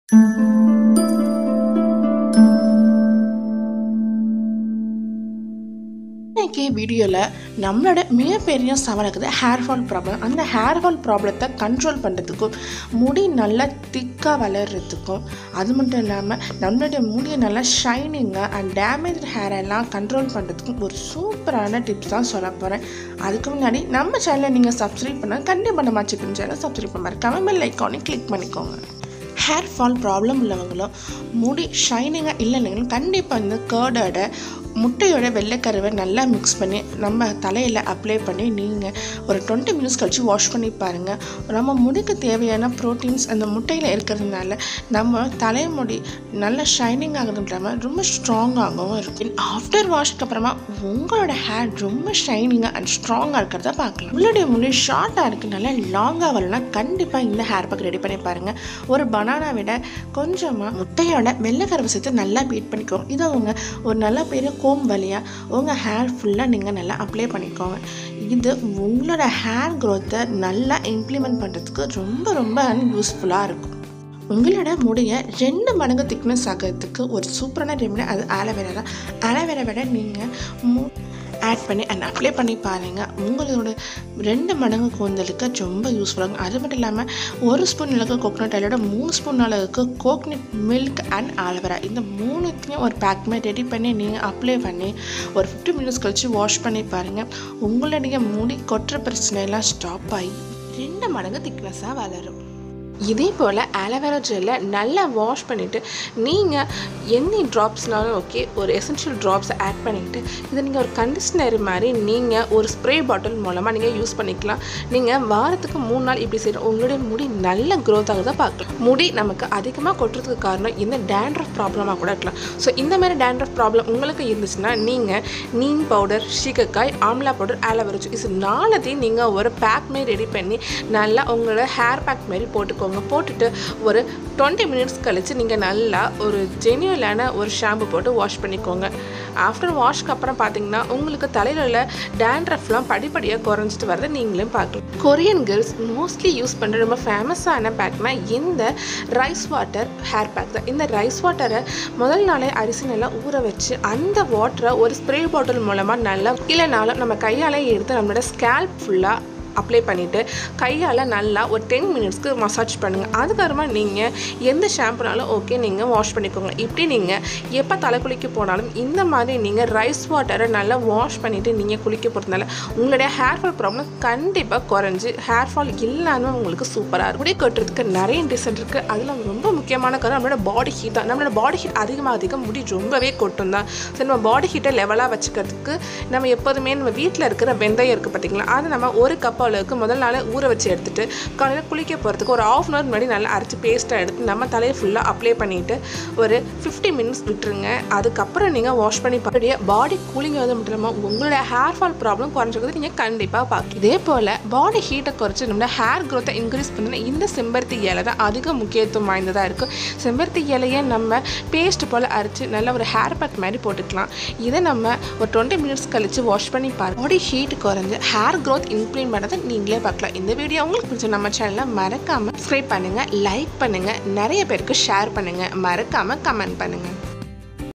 இன்னைக்கு வீடியோவில் நம்மளோட மிகப்பெரிய சவால் இருக்குது ஹேர் ஃபால் ப்ராப்ளம் அந்த ஹேர் ஃபால் ப்ராப்ளத்தை கண்ட்ரோல் பண்ணுறதுக்கும் முடி நல்லா திக்காக வளர்கிறதுக்கும் அது மட்டும் இல்லாமல் நம்மளுடைய முடியை நல்லா ஷைனிங்காக அண்ட் டேமேஜ் ஹேர் எல்லாம் கண்ட்ரோல் பண்ணுறதுக்கும் ஒரு சூப்பரான டிப்ஸ் தான் சொல்ல போகிறேன் அதுக்கு முன்னாடி நம்ம சேனலை நீங்கள் சப்ஸ்கிரைப் பண்ணால் கண்டிப்பாக நம்ம சிக்கன் சேனலை சப்ஸ்கிரைப் பண்ண மறக்காம பெல் ஐக்கானே கிளிக் பண்ணிக்கோங்க ஹேர் ஃபால் ப்ராப்ளம் உள்ளவங்களும் முடி ஷைனிங்காக இல்லைனாலும் கண்டிப்பாக இந்த கேர்டோட முட்டையோட வெள்ளைக்கருவை நல்லா மிக்ஸ் பண்ணி நம்ம தலையில் அப்ளை பண்ணி நீங்கள் ஒரு டுவெண்ட்டி மினிட்ஸ் கழித்து வாஷ் பண்ணி பாருங்கள் நம்ம முடிக்கு தேவையான ப்ரோட்டீன்ஸ் அந்த முட்டையில் இருக்கிறதுனால நம்ம தலைமுடி நல்லா ஷைனிங் ஆகுதுன்றாம ரொம்ப ஸ்ட்ராங்காகவும் இருக்கும் ஆஃப்டர் வாஷ்க்கு அப்புறமா உங்களோட ஹேர் ரொம்ப ஷைனிங்காக அண்ட் ஸ்ட்ராங்காக இருக்கிறத பார்க்கலாம் உங்களுடைய முடி ஷார்ட்டாக இருக்குது நல்லா லாங்காக வரலனா கண்டிப்பாக இந்த ஹேர் பேக் ரெடி பண்ணி பாருங்கள் ஒரு பனானா விட கொஞ்சமாக முட்டையோட வெள்ளைக்கருவை சேர்த்து நல்லா பீட் பண்ணிக்கோங்க இதை அவங்க ஒரு நல்ல பெரிய கோம் வழியாக உங்கள் ஹேர் ஃபுல்லாக நீங்கள் நல்லா அப்ளை பண்ணிக்கோங்க இது உங்களோட ஹேர் க்ரோத்தை நல்லா இம்ப்ளிமெண்ட் பண்ணுறதுக்கு ரொம்ப ரொம்ப யூஸ்ஃபுல்லாக இருக்கும் உங்களோட முடியை ரெண்டு மடங்கு திக்னஸ் ஆகிறதுக்கு ஒரு சூப்பரான ரெமெடி அது ஆலோவேரா தான் ஆலோவேரா விட நீங்கள் மு ஆட் பண்ணி அண்ட் அப்ளை பண்ணி பாருங்கள் உங்களோட ரெண்டு மடங்கு கூந்தலுக்கு ரொம்ப யூஸ்ஃபுல்லாக அது மட்டும் இல்லாமல் ஒரு ஸ்பூன் அளவுக்கு கோகனட் ஆயிலோட மூணு ஸ்பூன் அளவுக்கு கோகனட் மில்க் அண்ட் ஆலோவேரா இந்த மூணுத்தையும் ஒரு பேக் மாதிரி ரெடி பண்ணி நீங்கள் அப்ளை பண்ணி ஒரு ஃபிஃப்டி மினிட்ஸ் கழித்து வாஷ் பண்ணி பாருங்கள் உங்களுடைய முடி கொட்டுற பிரச்சனையெல்லாம் ஸ்டாப் ஆகி ரெண்டு மடங்கு திக்னஸாக வளரும் இதே போல் ஆலோவேரா ஜெல்லை நல்லா வாஷ் பண்ணிவிட்டு நீங்கள் எந்த ட்ராப்ஸ்னாலும் ஓகே ஒரு எசென்ஷியல் ட்ராப்ஸை ஆட் பண்ணிவிட்டு இதை நீங்கள் ஒரு கண்டிஷ்னர் மாதிரி நீங்கள் ஒரு ஸ்ப்ரே பாட்டில் மூலமாக நீங்கள் யூஸ் பண்ணிக்கலாம் நீங்கள் வாரத்துக்கு மூணு நாள் இப்படி செய்யணும் உங்களுடைய முடி நல்ல க்ரோத் ஆகுதா பார்க்கலாம் முடி நமக்கு அதிகமாக கொட்டுறதுக்கு காரணம் இந்த டேண்ட்ரஃப் ப்ராப்ளமாக கூட இருக்கலாம் ஸோ இந்த மாதிரி டேண்ட்ரஃப் ப்ராப்ளம் உங்களுக்கு இருந்துச்சுன்னா நீங்கள் neem powder shikakai amla powder aloe vera juice இது நாலத்தையும் நீங்கள் ஒரு பேக் மாரி ரெடி பண்ணி நல்லா உங்களோட ஹேர் பேக் மாரி போட்டுக்கோங்க போட்டுக்கோங்க போட்டுட்டு ஒரு டுவெண்ட்டி மினிட்ஸ் கழித்து நீங்கள் நல்லா ஒரு ஜென்யூலான ஒரு ஷாம்பு போட்டு வாஷ் பண்ணிக்கோங்க ஆஃப்டர் வாஷ்க்கு அப்புறம் பார்த்தீங்கன்னா உங்களுக்கு தலையில் உள்ள டேண்ட்ரஃப்லாம் படிப்படியாக குறைஞ்சிட்டு வரதை நீங்களே பார்க்கலாம் கொரியன் கேர்ள்ஸ் மோஸ்ட்லி யூஸ் பண்ணுற ரொம்ப ஃபேமஸான பேக்னா இந்த ரைஸ் வாட்டர் ஹேர் பேக் தான் இந்த ரைஸ் வாட்டரை முதல் நாளே அரிசி நல்லா ஊற வச்சு அந்த வாட்டரை ஒரு ஸ்ப்ரே பாட்டில் மூலமாக நல்லா இல்லைனாலும் நம்ம கையால் எடுத்து நம்மளோட ஸ்கேல்ப் ஃபுல்லாக அப்ளை பண்ணிவிட்டு கையால் நல்லா ஒரு டென் மினிட்ஸ்க்கு மசாஜ் பண்ணுங்கள் அதுக்கப்புறமா நீங்கள் எந்த ஷாம்புனாலும் ஓகே நீங்கள் வாஷ் பண்ணிக்கோங்க இப்படி நீங்கள் எப்போ தலை குளிக்க போனாலும் இந்த மாதிரி நீங்கள் ரைஸ் வாட்டரை நல்லா வாஷ் பண்ணிவிட்டு நீங்கள் குளிக்க போகிறதுனால உங்களுடைய ஹேர் ஃபால் ப்ராப்ளம் கண்டிப்பாக குறைஞ்சி ஹேர் ஃபால் இல்லாமல் உங்களுக்கு சூப்பராக இருக்கும் முடி கொட்டுறதுக்கு நிறைய டிசைன் இருக்குது அதில் ரொம்ப முக்கியமான காரணம் நம்மளோட பாடி ஹீட் தான் நம்மளோட பாடி ஹீட் அதிகமாக அதிகம் முடி ரொம்பவே கொட்டும் தான் சரி நம்ம பாடி ஹீட்டை லெவலாக வச்சுக்கிறதுக்கு நம்ம எப்போதுமே நம்ம வீட்டில் இருக்கிற வெந்தயம் இருக்குது பார்த்தீங்களா அதை நம்ம ஒரு கப் அளவுக்கு முதல் நாள் ஊற வச்சு எடுத்துட்டு காலையில் குளிக்க போகிறதுக்கு ஒரு ஆஃப் அன் ஹவர் முன்னாடி நல்லா அரைச்சி பேஸ்ட்டாக எடுத்து நம்ம தலையை ஃபுல்லாக அப்ளை பண்ணிவிட்டு ஒரு ஃபிஃப்டி மினிட்ஸ் விட்டுருங்க அதுக்கப்புறம் நீங்கள் வாஷ் பண்ணி அப்படியே பாடி கூலிங் வந்து மட்டும் இல்லாமல் உங்களோட ஹேர் ஃபால் ப்ராப்ளம் குறைஞ்சிக்கிறது நீங்கள் கண்டிப்பாக பார்க்க இதே போல் பாடி ஹீட்டை குறைச்சி நம்மளோட ஹேர் க்ரோத்தை இன்க்ரீஸ் பண்ணி இந்த செம்பருத்தி இலை தான் அதிக முக்கியத்துவம் வாய்ந்ததாக இருக்கும் செம்பருத்தி இலையை நம்ம பேஸ்ட் போல் அரைச்சி நல்ல ஒரு ஹேர் பேக் மாதிரி போட்டுக்கலாம் இதை நம்ம ஒரு டுவெண்ட்டி மினிட்ஸ் கழித்து வாஷ் பண்ணி பாருங்க பாடி ஹீட் குறைஞ்சு ஹேர் க்ரோத் இம்ப்ரூவ் பண்ணதை நீங்களே பார்க்கலாம் இந்த வீடியோ உங்களுக்கு பிடிச்ச நம்ம சேனலை மறக்காமல் சப்ஸ்கிரைப் பண்ணுங்கள் லைக் பண்ணுங்கள் நிறைய பேருக்கு ஷேர் பண்ணுங்கள் மறக்காமல் கமெண்ட் பண்ணுங்கள்